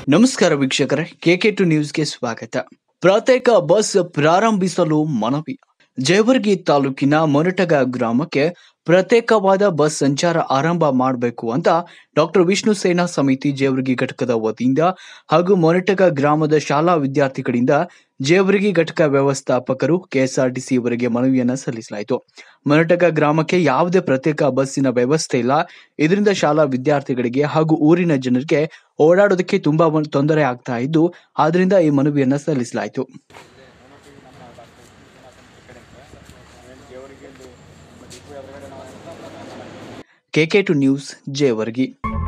ನಮಸ್ಕಾರ ವೀಕ್ಷಕರೇ K K to ನ್ಯೂಸ್ಗೆ ಸ್ವಾಗತ ಪ್ರತ್ಯೇಕ ಬಸ್ ಪ್ರಾರಂಭಿಸಲು ಮನವಿ ಜೇವರ್ಗಿ ತಾಲೂಕಿನ ಮೊರಟಗ ಗ್ರಾಮಕ್ಕೆ ಪ್ರತ್ಯೇಕವಾದ ಬಸ್ ಸಂಚಾರ ಆರಂಭ ಮಾಡಬೇಕು ಅಂತ ಡಾಕ್ಟರ್ ವಿಷ್ಣು ಸೇನಾ ಸಮಿತಿ ಜೇವರ್ಗಿ ಘಟಕದ ವತಿಯಿಂದ ಹಾಗೂ ಮೊರಟಗ ಗ್ರಾಮದ ಶಾಲಾ ವಿದ್ಯಾರ್ಥಿಗಳಿಂದ ಜೇವರ್ಗಿ ಘಟಕ ವ್ಯವಸ್ಥಾಪಕರು ಕೆಎಸ್ಆರ್ಟಿಸಿ ಅವರಿಗೆ ಮನವಿಯನ್ನ ಸಲ್ಲಿಸಲಾಯಿತು ಮೊರಟಗ ಗ್ರಾಮಕ್ಕೆ ಯಾವುದೇ ಪ್ರತ್ಯೇಕ ಬಸ್ಸಿನ ವ್ಯವಸ್ಥೆ ಇಲ್ಲ ಇದರಿಂದ ಶಾಲಾ ವಿದ್ಯಾರ್ಥಿಗಳಿಗೆ ಹಾಗೂ ಊರಿನ ಜನರಿಗೆ ಓಡಾಡೋದಕ್ಕೆ ತುಂಬಾ ಒಂದು ತೊಂದರೆ ಆಗ್ತಾ ಇದ್ದು ಆದ್ರಿಂದ ಈ ಮನವಿಯನ್ನ ಸಲ್ಲಿಸಲಾಯಿತು K K two news Jewargi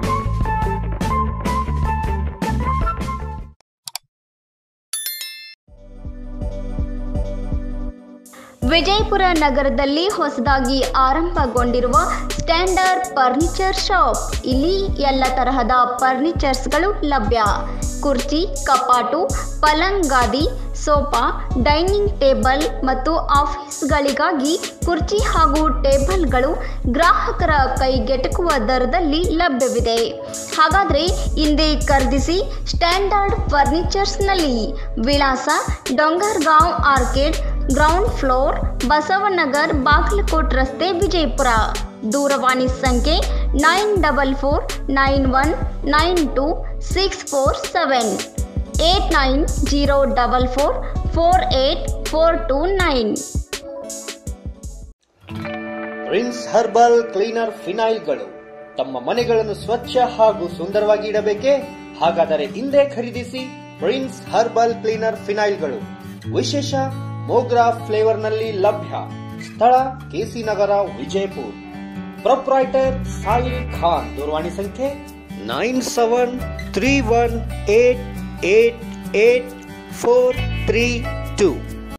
Vijayapura ನಗರದಲ್ಲಿ ಹೊಸದಾಗಿ ಆರಂಭಗೊಂಡಿರುವ ಸ್ಟ್ಯಾಂಡರ್ಡ್ ಫರ್ನಿಚರ್ ಶಾಪ್ ಇಲ್ಲಿ ಎಲ್ಲ ತರಹದ ಫರ್ನಿಚರ್ಸ್ಗಳು ಲಭ್ಯ ಕುರ್ಚಿ ಕಪಾಟು ಪಲಂಗ್ ಗಾದಿ ಸೋಫಾ ಡೈನಿಂಗ್ ಟೇಬಲ್ ಮತ್ತು ಆಫೀಸ್ಗಳಿಗಾಗಿ ಕುರ್ಚಿ ಹಾಗೂ ಟೇಬಲ್ಗಳು ಗ್ರಾಹಕರ ಕೈಗೆಟಕುವ ದರದಲ್ಲಿ ಲಭ್ಯವಿದೆ ಹಾಗಾದರೆ ಹಿಂದೆ ಖರೀದಿಸಿ ಸ್ಟ್ಯಾಂಡರ್ಡ್ ಫರ್ನಿಚರ್ಸ್ನಲ್ಲಿ ವಿಳಾಸ Dongargaon orchid ground floor Basavanagar Bagalkot ರಸ್ತೆ ವಿಜಯಪುರ ದೂರವಾಣಿ ಸಂಖ್ಯೆ nine double four nine one nine two six four seven eight nine zero double four four eight four two nine prince herbal cleaner ಫಿನೈಲ್ಗಳು ತಮ್ಮ ಮನೆಗಳನ್ನು ಸ್ವಚ್ಛ ಹಾಗೂ ಸುಂದರವಾಗಿ ಇಡಬೇಕೇ ಹಾಗಾದರೆ ಹಿಂದೆ ಖರೀದಿಸಿ ಪ್ರಿನ್ಸ್ ಹರ್ಬಲ್ ಕ್ಲೀನರ್ ಫಿನೈಲ್ಗಳು ವಿಶೇಷ ಮೋಗ್ರಾ ಫ್ಲೇವರ್ನಲ್ಲಿ ಲಭ್ಯ ಸ್ಥಳ ಕೆಸಿ ನಗರ ವಿಜಯಪುರ್ ಪ್ರೊಪ್ರೈಟರ್ ಸಾಯಿಲ್ ಖಾನ್ ದೂರವಾಣಿ ಸಂಖ್ಯೆ nine seven three one eight eight eight four three two